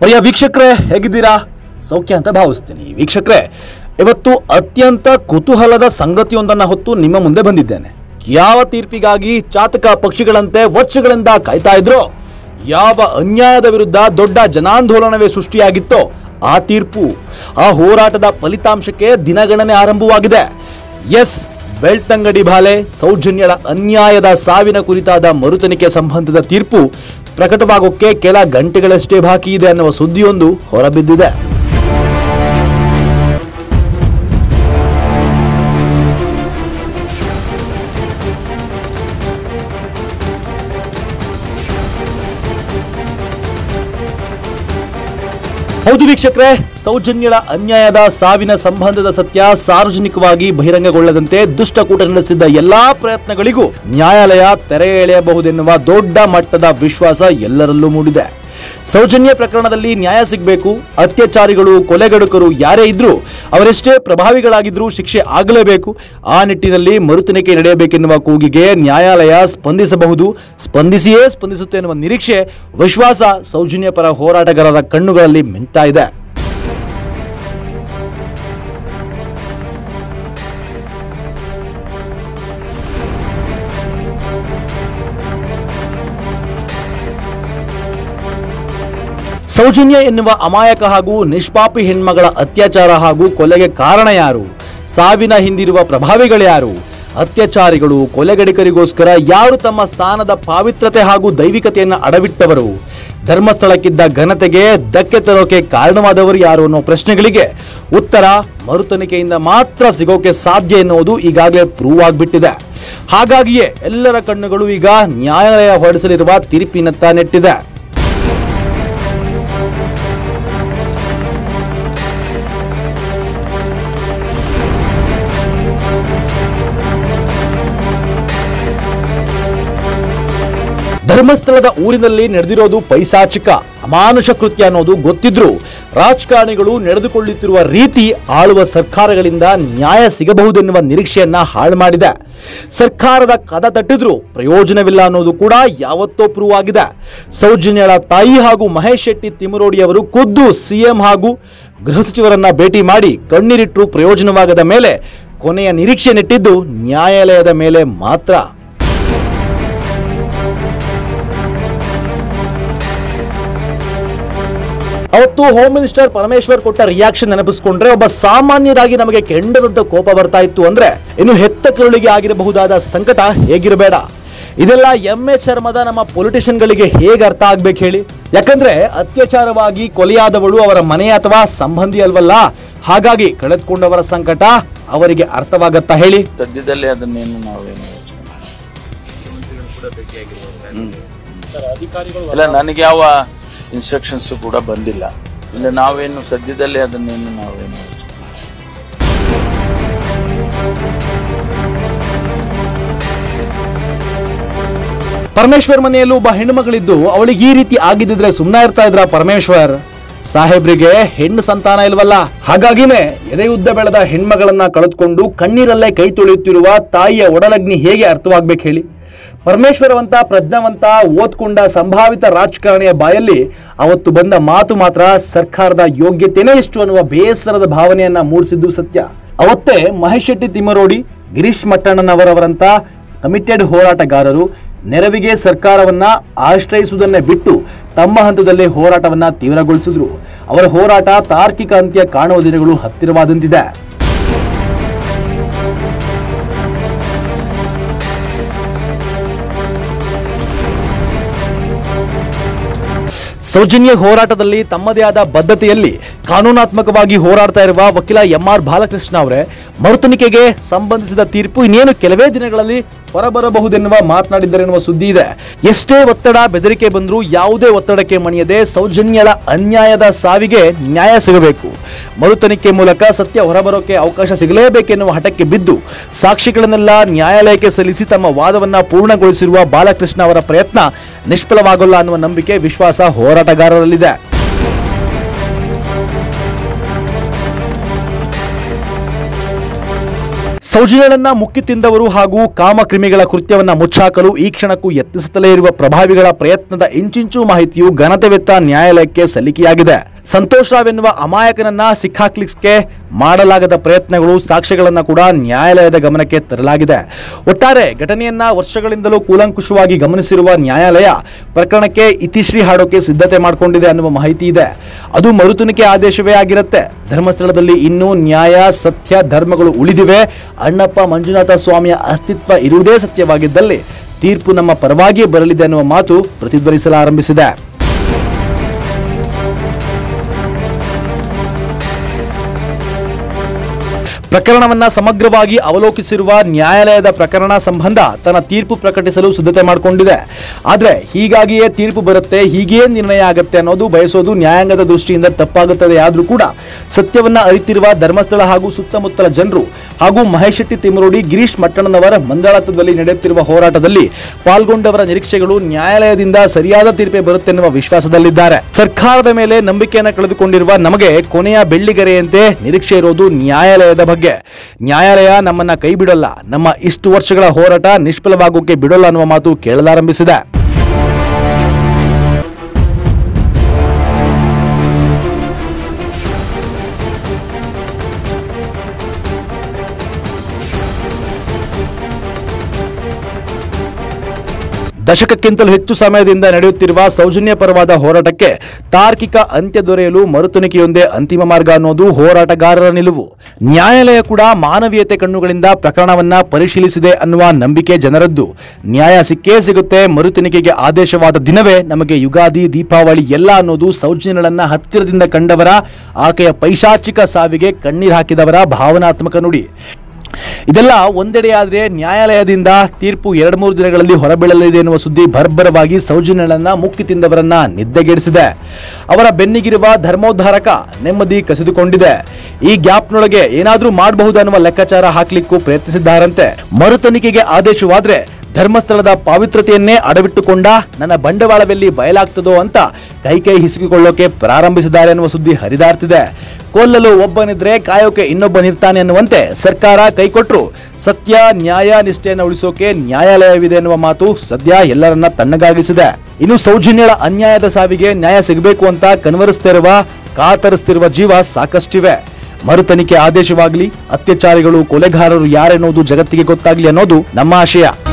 ಪ್ರಿಯ ವೀಕ್ಷಕರೇ ಹೇಗಿದ್ದೀರಾ ಸೌಖ್ಯ ಅಂತ ಭಾವಿಸ್ತೀನಿ ವೀಕ್ಷಕರೇ ಇವತ್ತು ಅತ್ಯಂತ ಕುತೂಹಲದ ಸಂಗತಿಯೊಂದನ್ನು ಹೊತ್ತು ನಿಮ್ಮ ಮುಂದೆ ಬಂದಿದ್ದೇನೆ ಯಾವ ತೀರ್ಪಿಗಾಗಿ ಚಾತಕ ಪಕ್ಷಿಗಳಂತೆ ವರ್ಷಗಳಿಂದ ಕಾಯ್ತಾ ಇದ್ರೋ ಯಾವ ಅನ್ಯಾಯದ ವಿರುದ್ಧ ದೊಡ್ಡ ಜನಾಂದೋಲನವೇ ಸೃಷ್ಟಿಯಾಗಿತ್ತೋ ಆ ತೀರ್ಪು ಆ ಹೋರಾಟದ ಫಲಿತಾಂಶಕ್ಕೆ ದಿನಗಣನೆ ಆರಂಭವಾಗಿದೆ ಎಸ್ ಬೆಳ್ತಂಗಡಿ ಬಾಲೆ ಸೌಜನ್ಯಳ ಅನ್ಯಾಯದ ಸಾವಿನ ಕುರಿತಾದ ಮರುತನಿಕೆ ಸಂಬಂಧದ ತೀರ್ಪು ಪ್ರಕಟವಾಗೋಕ್ಕೆ ಕೆಲ ಗಂಟೆಗಳಷ್ಟೇ ಬಾಕಿ ಇದೆ ಅನ್ನುವ ಸುದ್ದಿಯೊಂದು ಹೊರಬಿದ್ದಿದೆ ಹೌದು ವೀಕ್ಷಕರೇ ಸೌಜನ್ಯಳ ಅನ್ಯಾಯದ ಸಾವಿನ ಸಂಬಂಧದ ಸತ್ಯ ಸಾರ್ವಜನಿಕವಾಗಿ ಬಹಿರಂಗಗೊಳ್ಳದಂತೆ ದುಷ್ಟಕೂಟ ನಡೆಸಿದ್ದ ಎಲ್ಲಾ ಪ್ರಯತ್ನಗಳಿಗೂ ನ್ಯಾಯಾಲಯ ತೆರೆ ಎಳೆಯಬಹುದೆನ್ನುವ ದೊಡ್ಡ ಮಟ್ಟದ ವಿಶ್ವಾಸ ಎಲ್ಲರಲ್ಲೂ ಮೂಡಿದೆ ಸೌಜನ್ಯ ಪ್ರಕರಣದಲ್ಲಿ ನ್ಯಾಯ ಸಿಗಬೇಕು ಅತ್ಯಾಚಾರಿಗಳು ಕೊಲೆಗಡುಕರು ಯಾರೇ ಇದ್ರೂ ಅವರೆಷ್ಟೇ ಪ್ರಭಾವಿಗಳಾಗಿದ್ರೂ ಶಿಕ್ಷೆ ಆಗಲೇಬೇಕು ಆ ನಿಟ್ಟಿನಲ್ಲಿ ಮರುತನಿಕೆ ನಡೆಯಬೇಕೆನ್ನುವ ಕೂಗಿಗೆ ನ್ಯಾಯಾಲಯ ಸ್ಪಂದಿಸಬಹುದು ಸ್ಪಂದಿಸಿಯೇ ಸ್ಪಂದಿಸುತ್ತೆ ಎನ್ನುವ ನಿರೀಕ್ಷೆ ವಿಶ್ವಾಸ ಸೌಜನ್ಯ ಪರ ಹೋರಾಟಗಾರರ ಕಣ್ಣುಗಳಲ್ಲಿ ಮಿಂಚ್ತಾ ಇದೆ ಸೌಜನ್ಯ ಎನ್ನುವ ಅಮಾಯಕ ಹಾಗೂ ನಿಷ್ಪಾಪಿ ಹೆಣ್ಮಗಳ ಅತ್ಯಾಚಾರ ಹಾಗೂ ಕೊಲೆಗೆ ಕಾರಣ ಯಾರು ಸಾವಿನ ಹಿಂದಿರುವ ಪ್ರಭಾವಿಗಳ್ಯಾರು ಅತ್ಯಾಚಾರಿಗಳು ಕೊಲೆಗಡಿಕರಿಗೋಸ್ಕರ ಯಾರು ತಮ್ಮ ಸ್ಥಾನದ ಪಾವಿತ್ರತೆ ಹಾಗೂ ದೈವಿಕತೆಯನ್ನು ಅಡವಿಟ್ಟವರು ಧರ್ಮಸ್ಥಳಕ್ಕಿದ್ದ ಘನತೆಗೆ ಧಕ್ಕೆ ತರೋಕೆ ಕಾರಣವಾದವರು ಯಾರು ಅನ್ನೋ ಪ್ರಶ್ನೆಗಳಿಗೆ ಉತ್ತರ ಮರುತನಿಕೆಯಿಂದ ಮಾತ್ರ ಸಿಗೋಕೆ ಸಾಧ್ಯ ಎನ್ನುವುದು ಈಗಾಗಲೇ ಪ್ರೂವ್ ಆಗಿಬಿಟ್ಟಿದೆ ಹಾಗಾಗಿಯೇ ಎಲ್ಲರ ಕಣ್ಣುಗಳು ಈಗ ನ್ಯಾಯಾಲಯ ಹೊರಡಿಸಲಿರುವ ತೀರ್ಪಿನತ್ತ ನೆಟ್ಟಿದೆ ಧರ್ಮಸ್ಥಳದ ಊರಿನಲ್ಲಿ ನಡೆದಿರೋದು ಪೈಶಾಚಿಕ ಅಮಾನುಷ ಕೃತ್ಯ ಅನ್ನೋದು ಗೊತ್ತಿದ್ರು ರಾಜಕಾರಣಿಗಳು ನಡೆದುಕೊಳ್ಳುತ್ತಿರುವ ರೀತಿ ಆಳುವ ಸರ್ಕಾರಗಳಿಂದ ನ್ಯಾಯ ಸಿಗಬಹುದೆನ್ನುವ ನಿರೀಕ್ಷೆಯನ್ನ ಹಾಳು ಮಾಡಿದೆ ಸರ್ಕಾರದ ಕದ ತಟ್ಟಿದ್ರು ಪ್ರಯೋಜನವಿಲ್ಲ ಅನ್ನೋದು ಕೂಡ ಯಾವತ್ತೋ ಪ್ರೂವ್ ಆಗಿದೆ ಸೌಜನ್ಯಳ ತಾಯಿ ಹಾಗೂ ಮಹೇಶ್ ಶೆಟ್ಟಿ ತಿಮರೋಡಿ ಅವರು ಖುದ್ದು ಸಿಎಂ ಹಾಗೂ ಗೃಹ ಸಚಿವರನ್ನ ಭೇಟಿ ಮಾಡಿ ಕಣ್ಣೀರಿಟ್ಟರು ಪ್ರಯೋಜನವಾಗದ ಮೇಲೆ ಕೊನೆಯ ನಿರೀಕ್ಷೆ ನೆಟ್ಟಿದ್ದು ನ್ಯಾಯಾಲಯದ ಮೇಲೆ ಮಾತ್ರ ಅವತ್ತು ಹೋಮ್ ಮಿನಿಸ್ಟರ್ ಪರಮೇಶ್ವರ್ ಕೊಟ್ಟ ರಿಯಾಕ್ಷನ್ ನೆನಪಿಸ್ಕೊಂಡ್ರೆ ಒಬ್ಬ ಸಾಮಾನ್ಯರಾಗಿ ನಮಗೆ ಕೆಂಡದಂತ ಕೋಪ ಬರ್ತಾ ಇತ್ತು ಅಂದ್ರೆ ಇನ್ನು ಹೆತ್ತ ಕರುಳಿಗೆ ಆಗಿರಬಹುದಾದ ಸಂಕಟ ಹೇಗಿರಬೇಡ ಇದೆಲ್ಲ ಎಮ್ಮೆ ಚರ್ಮದ ನಮ್ಮ ಪೊಲಿಟಿಷಿಯನ್ಗಳಿಗೆ ಹೇಗೆ ಅರ್ಥ ಆಗ್ಬೇಕು ಹೇಳಿ ಯಾಕಂದ್ರೆ ಅತ್ಯಾಚಾರವಾಗಿ ಕೊಲೆಯಾದವಳು ಅವರ ಮನೆ ಅಥವಾ ಸಂಬಂಧಿ ಅಲ್ವಲ್ಲ ಹಾಗಾಗಿ ಕಳೆದುಕೊಂಡವರ ಸಂಕಟ ಅವರಿಗೆ ಅರ್ಥವಾಗತ್ತಾ ಹೇಳಿ ಸದ್ಯದಲ್ಲೇ ಅದನ್ನೇನು ನಾವೇನು ಯೋಚನೆ ಹ್ಮ್. ಇಲ್ಲ ನನಗೆ ಯಾವ ಇನ್ಸ್ಟ್ರಕ್ಷನ್ಸ್ ಕೂಡ ಬಂದಿಲ್ಲ ಇಲ್ಲ ನಾವೇನು ಸದ್ಯದಲ್ಲೇ ಅದನ್ನೇನು ನಾವೇನು ಯೋಚನೆ ಪರಮೇಶ್ವರ್ ಮನೆಯಲ್ಲೂ ಒಬ್ಬ ಹೆಣ್ಣು ಮಗಳಿದ್ದು ಅವಳಿಗೆ ಈ ರೀತಿ ಆಗಿದ್ದಿದ್ರೆ ಸುಮ್ಮನೆ ಇರ್ತಾ ಇದ್ರ ಪರಮೇಶ್ವರ್ ಸಾಹೇಬ್ರಿಗೆ ಹೆಣ್ಣು ಸಂತಾನ ಇಲ್ವಲ್ಲ ಹಾಗಾಗಿನೇ ಎದೆಯುದ್ದ ಬೆಳೆದ ಹೆಣ್ಮಗಳನ್ನ ಕಳೆದುಕೊಂಡು ಕಣ್ಣೀರಲ್ಲೇ ಕೈ ತೊಳೆಯುತ್ತಿರುವ ತಾಯಿಯ ಒಡಲಗ್ನಿ ಹೇಗೆ ಅರ್ಥವಾಗ್ಬೇಕು ಹೇಳಿ ಪರಮೇಶ್ವರವಂತ ಪ್ರಜ್ಞಾವಂತ ಓದ್ಕೊಂಡ ಸಂಭಾವಿತ ರಾಜಕಾರಣಿಯ ಬಾಯಲ್ಲಿ ಅವತ್ತು ಬಂದ ಮಾತು ಮಾತ್ರ ಸರ್ಕಾರದ ಯೋಗ್ಯತೆನೇ ಎಷ್ಟು ಅನ್ನುವ ಬೇಸರದ ಭಾವನೆಯನ್ನ ಮೂಡಿಸಿದ್ದು ಸತ್ಯ ಅವತ್ತೇ ಮಹೇಶ್ ಶೆಟ್ಟಿ ತಿಮ್ಮರೋಡಿ ಗಿರೀಶ್ ಮಟ್ಟಣ್ಣನವರವರಂತ ಕಮಿಟೆಡ್ ಹೋರಾಟಗಾರರು ನೆರವಿಗೆ ಸರ್ಕಾರವನ್ನ ಆಶ್ರಯಿಸುವುದನ್ನೇ ಬಿಟ್ಟು ತಮ್ಮ ಹಂತದಲ್ಲೇ ಹೋರಾಟವನ್ನ ತೀವ್ರಗೊಳಿಸಿದ್ರು ಅವರ ಹೋರಾಟ ತಾರ್ಕಿಕ ಅಂತ್ಯ ಕಾಣುವ ದಿನಗಳು ಹತ್ತಿರವಾದಂತಿದೆ ಸೌಜನ್ಯ ಹೋರಾಟದಲ್ಲಿ ತಮ್ಮದೇ ಆದ ಬದ್ಧತೆಯಲ್ಲಿ ಕಾನೂನಾತ್ಮಕವಾಗಿ ಹೋರಾಡ್ತಾ ಇರುವ ವಕೀಲ ಎಂ ಆರ್ ಬಾಲಕೃಷ್ಣ ಅವರೇ ಮರುತನಿಕೆಗೆ ಸಂಬಂಧಿಸಿದ ತೀರ್ಪು ಇನ್ನೇನು ಕೆಲವೇ ದಿನಗಳಲ್ಲಿ ಹೊರಬರಬಹುದೆನ್ನುವ ಮಾತನಾಡಿದ್ದರೆನ್ನುವ ಸುದ್ದಿ ಇದೆ ಎಷ್ಟೇ ಒತ್ತಡ ಬೆದರಿಕೆ ಬಂದರೂ ಯಾವುದೇ ಒತ್ತಡಕ್ಕೆ ಮಣಿಯದೆ ಸೌಜನ್ಯಳ ಅನ್ಯಾಯದ ಸಾವಿಗೆ ನ್ಯಾಯ ಸಿಗಬೇಕು ಮರುತನಿಕೆ ಮೂಲಕ ಸತ್ಯ ಹೊರಬರೋಕೆ ಅವಕಾಶ ಸಿಗಲೇಬೇಕೆನ್ನುವ ಹಠಕ್ಕೆ ಬಿದ್ದು ಸಾಕ್ಷಿಗಳನ್ನೆಲ್ಲ ನ್ಯಾಯಾಲಯಕ್ಕೆ ಸಲ್ಲಿಸಿ ತಮ್ಮ ವಾದವನ್ನ ಪೂರ್ಣಗೊಳಿಸಿರುವ ಬಾಲಕೃಷ್ಣ ಅವರ ಪ್ರಯತ್ನ ನಿಷ್ಫಲವಾಗಲ್ಲ ಅನ್ನುವ ನಂಬಿಕೆ ವಿಶ್ವಾಸ ಹೋರಾಟಗಾರರಲ್ಲಿದೆ ಸೌಜನ್ಯಗಳನ್ನ ಮುಕ್ಕಿ ತಿಂದವರು ಹಾಗೂ ಕಾಮಕ್ರಿಮಿಗಳ ಕೃತ್ಯವನ್ನ ಮುಚ್ಚಾಕಲು ಈ ಕ್ಷಣಕ್ಕೂ ಯತ್ನಿಸುತ್ತಲೇ ಇರುವ ಪ್ರಭಾವಿಗಳ ಪ್ರಯತ್ನದ ಇಂಚಿಂಚು ಮಾಹಿತಿಯು ಘನತೆವೆತ್ತ ನ್ಯಾಯಾಲಯಕ್ಕೆ ಸಲ್ಲಿಕೆಯಾಗಿದೆ ಸಂತೋಷ್ ರಾವ್ ಎನ್ನುವ ಅಮಾಯಕನನ್ನ ಸಿಕ್ಕಾಕ್ಲಿಕ್ಕೆ ಮಾಡಲಾಗದ ಪ್ರಯತ್ನಗಳು ಸಾಕ್ಷ್ಯಗಳನ್ನ ಕೂಡ ನ್ಯಾಯಾಲಯದ ಗಮನಕ್ಕೆ ತರಲಾಗಿದೆ ಒಟ್ಟಾರೆ ಘಟನೆಯನ್ನ ವರ್ಷಗಳಿಂದಲೂ ಕೂಲಂಕುಷವಾಗಿ ಗಮನಿಸಿರುವ ನ್ಯಾಯಾಲಯ ಪ್ರಕರಣಕ್ಕೆ ಇತಿಶ್ರೀ ಹಾಡೋಕೆ ಸಿದ್ಧತೆ ಮಾಡಿಕೊಂಡಿದೆ ಅನ್ನುವ ಮಾಹಿತಿ ಇದೆ ಅದು ಮರುತುನಿಕೆ ಆದೇಶವೇ ಆಗಿರುತ್ತೆ ಧರ್ಮಸ್ಥಳದಲ್ಲಿ ಇನ್ನೂ ನ್ಯಾಯ ಸತ್ಯ ಧರ್ಮಗಳು ಉಳಿದಿವೆ ಅಣ್ಣಪ್ಪ ಮಂಜುನಾಥ ಸ್ವಾಮಿಯ ಅಸ್ತಿತ್ವ ಇರುವುದೇ ಸತ್ಯವಾಗಿದ್ದಲ್ಲಿ ತೀರ್ಪು ನಮ್ಮ ಪರವಾಗಿಯೇ ಬರಲಿದೆ ಅನ್ನುವ ಮಾತು ಪ್ರತಿಧ್ವನಿಸಲಾರಂಭಿಸಿದೆ ಪ್ರಕರಣವನ್ನ ಸಮಗ್ರವಾಗಿ ಅವಲೋಕಿಸಿರುವ ನ್ಯಾಯಾಲಯದ ಪ್ರಕರಣ ಸಂಬಂಧ ತನ್ನ ತೀರ್ಪು ಪ್ರಕಟಿಸಲು ಸಿದ್ಧತೆ ಮಾಡಿಕೊಂಡಿದೆ ಆದ್ರೆ ಹೀಗಾಗಿಯೇ ತೀರ್ಪು ಬರುತ್ತೆ ಹೀಗೆಯೇ ನಿರ್ಣಯ ಆಗುತ್ತೆ ಅನ್ನೋದು ಬಯಸೋದು ನ್ಯಾಯಾಂಗದ ದೃಷ್ಟಿಯಿಂದ ತಪ್ಪಾಗುತ್ತದೆ ಆದ್ರೂ ಕೂಡ ಸತ್ಯವನ್ನ ಅರಿತಿರುವ ಧರ್ಮಸ್ಥಳ ಹಾಗೂ ಸುತ್ತಮುತ್ತಲ ಜನರು ಹಾಗೂ ಮಹೇಶ್ ಶೆಟ್ಟಿ ತಿಮರೋಡಿ ಗಿರೀಶ್ ಮಟ್ಟಣ್ಣನವರ ಮಂದಾಳತ್ವದಲ್ಲಿ ನಡೆಯುತ್ತಿರುವ ಹೋರಾಟದಲ್ಲಿ ಪಾಲ್ಗೊಂಡವರ ನಿರೀಕ್ಷೆಗಳು ನ್ಯಾಯಾಲಯದಿಂದ ಸರಿಯಾದ ತೀರ್ಪೇ ಬರುತ್ತೆ ಎನ್ನುವ ವಿಶ್ವಾಸದಲ್ಲಿದ್ದಾರೆ ಸರ್ಕಾರದ ಮೇಲೆ ನಂಬಿಕೆಯನ್ನು ಕಳೆದುಕೊಂಡಿರುವ ನಮಗೆ ಕೊನೆಯ ಬೆಳ್ಳಿಗೆರೆಯಂತೆ ನಿರೀಕ್ಷೆ ಇರೋದು ನ್ಯಾಯಾಲಯದ ಬಗ್ಗೆ ನ್ಯಾಯಾಲಯ ನಮ್ಮನ್ನ ಕೈ ಬಿಡಲ್ಲ ನಮ್ಮ ಇಷ್ಟು ವರ್ಷಗಳ ಹೋರಾಟ ನಿಷ್ಫಲವಾಗೋಕೆ ಬಿಡೋಲ್ಲ ಅನ್ನುವ ಮಾತು ಕೇಳಲಾರಂಭಿಸಿದೆ ದಶಕಕ್ಕಿಂತಲೂ ಹೆಚ್ಚು ಸಮಯದಿಂದ ನಡೆಯುತ್ತಿರುವ ಸೌಜನ್ಯ ಪರವಾದ ಹೋರಾಟಕ್ಕೆ ತಾರ್ಕಿಕ ಅಂತ್ಯ ದೊರೆಯಲು ಮರುತುಣಿಕೆಯೊಂದೇ ಅಂತಿಮ ಮಾರ್ಗ ಅನ್ನೋದು ಹೋರಾಟಗಾರರ ನಿಲುವು ನ್ಯಾಯಾಲಯ ಕೂಡ ಮಾನವೀಯತೆ ಕಣ್ಣುಗಳಿಂದ ಪ್ರಕರಣವನ್ನ ಪರಿಶೀಲಿಸಿದೆ ಅನ್ನುವ ನಂಬಿಕೆ ಜನರದ್ದು ನ್ಯಾಯ ಸಿಕ್ಕೇ ಸಿಗುತ್ತೆ ಮರುತುಣಿಕೆಗೆ ಆದೇಶವಾದ ದಿನವೇ ನಮಗೆ ಯುಗಾದಿ ದೀಪಾವಳಿ ಎಲ್ಲ ಅನ್ನೋದು ಸೌಜನ್ಯಗಳನ್ನ ಹತ್ತಿರದಿಂದ ಕಂಡವರ ಆಕೆಯ ಪೈಶಾಚಿಕ ಸಾವಿಗೆ ಕಣ್ಣೀರು ಹಾಕಿದವರ ಭಾವನಾತ್ಮಕ ನುಡಿ ಇದೆಲ್ಲ ಒಂದೆಡೆಯಾದ್ರೆ ನ್ಯಾಯಾಲಯದಿಂದ ತೀರ್ಪು ಎರಡು ಮೂರು ದಿನಗಳಲ್ಲಿ ಹೊರಬೀಳಲಿದೆ ಎನ್ನುವ ಸುದ್ದಿ ಭರ್ಭರವಾಗಿ ಸೌಜನ್ಯಗಳನ್ನ ಮುಕ್ತಿ ತಿಂದವರನ್ನ ನಿದ್ದೆಗೆಡಿಸಿದೆ ಅವರ ಬೆನ್ನಿಗಿರುವ ಧರ್ಮೋದ್ಧಾರಕ ನೆಮ್ಮದಿ ಕಸಿದುಕೊಂಡಿದೆ ಈ ಗ್ಯಾಪ್ನೊಳಗೆ ಏನಾದ್ರೂ ಮಾಡಬಹುದು ಅನ್ನುವ ಲೆಕ್ಕಾಚಾರ ಹಾಕ್ಲಿಕ್ಕೂ ಪ್ರಯತ್ನಿಸಿದ್ದಾರಂತೆ ಮರುತನಿಖೆಗೆ ಆದೇಶವಾದ್ರೆ ಧರ್ಮಸ್ಥಳದ ಪಾವಿತ್ರತೆಯನ್ನೇ ಅಡವಿಟ್ಟುಕೊಂಡ ನನ್ನ ಬಂಡವಾಳವೆಲ್ಲಿ ಬಯಲಾಗ್ತದೋ ಅಂತ ಕೈ ಕೈ ಹಿಸುಕಿಕೊಳ್ಳೋಕೆ ಪ್ರಾರಂಭಿಸಿದ್ದಾರೆ ಅನ್ನುವ ಸುದ್ದಿ ಹರಿದಾಡ್ತಿದೆ ಕೊಲ್ಲಲು ಒಬ್ಬನಿದ್ರೆ ಕಾಯೋಕೆ ಇನ್ನೊಬ್ಬನಿರ್ತಾನೆ ಅನ್ನುವಂತೆ ಸರ್ಕಾರ ಕೈಕೊಟ್ರು ಸತ್ಯ ನ್ಯಾಯ ನಿಷ್ಠೆಯನ್ನು ಉಳಿಸೋಕೆ ನ್ಯಾಯಾಲಯವಿದೆ ಎನ್ನುವ ಮಾತು ಸದ್ಯ ಎಲ್ಲರನ್ನ ತಣ್ಣಗಾಗಿಸಿದೆ ಇನ್ನು ಸೌಜನ್ಯಳ ಅನ್ಯಾಯದ ಸಾವಿಗೆ ನ್ಯಾಯ ಸಿಗಬೇಕು ಅಂತ ಕನ್ವರಿಸ್ತಿರುವ ಕಾತರಿಸ್ತಿರುವ ಜೀವ ಸಾಕಷ್ಟಿವೆ ಮರುತನಿಖೆ ಆದೇಶವಾಗಲಿ ಅತ್ಯಾಚಾರಿಗಳು ಕೊಲೆಗಾರರು ಯಾರೆನ್ನುವುದು ಜಗತ್ತಿಗೆ ಗೊತ್ತಾಗ್ಲಿ ಅನ್ನೋದು ನಮ್ಮ ಆಶಯ